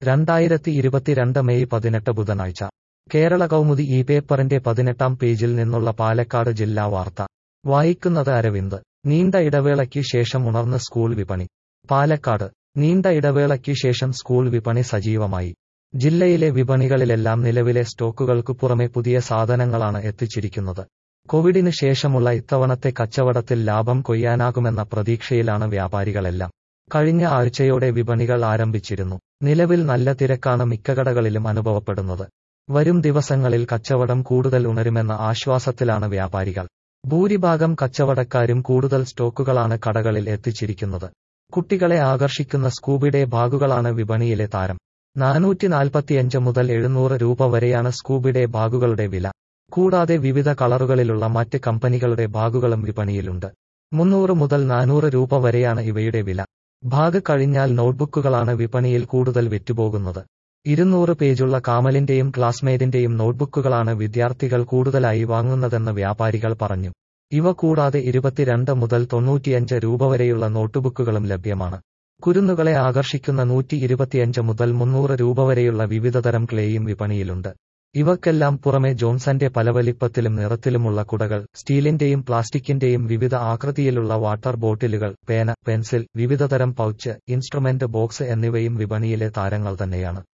രണ്ടായിരത്തി ഇരുപത്തിരണ്ട് മെയ് പതിനെട്ട് ബുധനാഴ്ച കേരള കൗമുദി ഈ പേപ്പറിന്റെ പതിനെട്ടാം പേജിൽ നിന്നുള്ള പാലക്കാട് ജില്ലാ വാർത്ത വായിക്കുന്നത് അരവിന്ദ് നീണ്ട ഇടവേളയ്ക്ക് ശേഷം ഉണർന്ന് സ്കൂൾ വിപണി പാലക്കാട് നീണ്ട ഇടവേളയ്ക്ക് ശേഷം സ്കൂൾ വിപണി സജീവമായി ജില്ലയിലെ വിപണികളിലെല്ലാം നിലവിലെ സ്റ്റോക്കുകൾക്കു പുറമെ പുതിയ സാധനങ്ങളാണ് എത്തിച്ചിരിക്കുന്നത് കോവിഡിന് ശേഷമുള്ള ഇത്തവണത്തെ കച്ചവടത്തിൽ ലാഭം കൊയ്യാനാകുമെന്ന പ്രതീക്ഷയിലാണ് വ്യാപാരികളെല്ലാം കഴിഞ്ഞ ആഴ്ചയോടെ വിപണികൾ ആരംഭിച്ചിരുന്നു നിലവിൽ നല്ല തിരക്കാണ് മിക്ക കടകളിലും അനുഭവപ്പെടുന്നത് വരും ദിവസങ്ങളിൽ കച്ചവടം കൂടുതൽ ഉണരുമെന്ന ആശ്വാസത്തിലാണ് വ്യാപാരികൾ ഭൂരിഭാഗം കച്ചവടക്കാരും കൂടുതൽ സ്റ്റോക്കുകളാണ് കടകളിൽ എത്തിച്ചിരിക്കുന്നത് കുട്ടികളെ ആകർഷിക്കുന്ന സ്കൂബിഡേ ബാഗുകളാണ് വിപണിയിലെ താരം നാനൂറ്റി നാൽപ്പത്തിയഞ്ച് മുതൽ എഴുന്നൂറ് രൂപ വരെയാണ് സ്കൂബിഡേ ബാഗുകളുടെ വില കൂടാതെ വിവിധ കളറുകളിലുള്ള മറ്റ് കമ്പനികളുടെ ബാഗുകളും വിപണിയിലുണ്ട് മുന്നൂറ് മുതൽ നാനൂറ് രൂപ വരെയാണ് ഇവയുടെ വില ഭാഗ് കഴിഞ്ഞാൽ നോട്ട്ബുക്കുകളാണ് വിപണിയിൽ കൂടുതൽ വിറ്റുപോകുന്നത് ഇരുന്നൂറ് പേജുള്ള കാമലിന്റെയും ക്ലാസ്മേറ്റിന്റെയും നോട്ട്ബുക്കുകളാണ് വിദ്യാർത്ഥികൾ കൂടുതലായി വാങ്ങുന്നതെന്ന് വ്യാപാരികൾ പറഞ്ഞു ഇവ കൂടാതെ ഇരുപത്തിരണ്ട് മുതൽ തൊണ്ണൂറ്റിയഞ്ച് രൂപ വരെയുള്ള നോട്ടുബുക്കുകളും ലഭ്യമാണ് കുരുന്നുകളെ ആകർഷിക്കുന്ന നൂറ്റി ഇരുപത്തിയഞ്ച് മുതൽ മുന്നൂറ് രൂപ വരെയുള്ള വിവിധതരം ക്ലേയും വിപണിയിലുണ്ട് ഇവക്കെല്ലാം പുറമെ ജോൺസന്റെ പല വലിപ്പത്തിലും നിറത്തിലുമുള്ള കുടകൾ സ്റ്റീലിന്റെയും പ്ലാസ്റ്റിക്കിന്റെയും വിവിധ ആകൃതിയിലുള്ള വാട്ടർ ബോട്ടിലുകൾ പേന പെൻസിൽ വിവിധതരം പൗച്ച് ഇൻസ്ട്രുമെന്റ് ബോക്സ് എന്നിവയും വിപണിയിലെ താരങ്ങൾ തന്നെയാണ്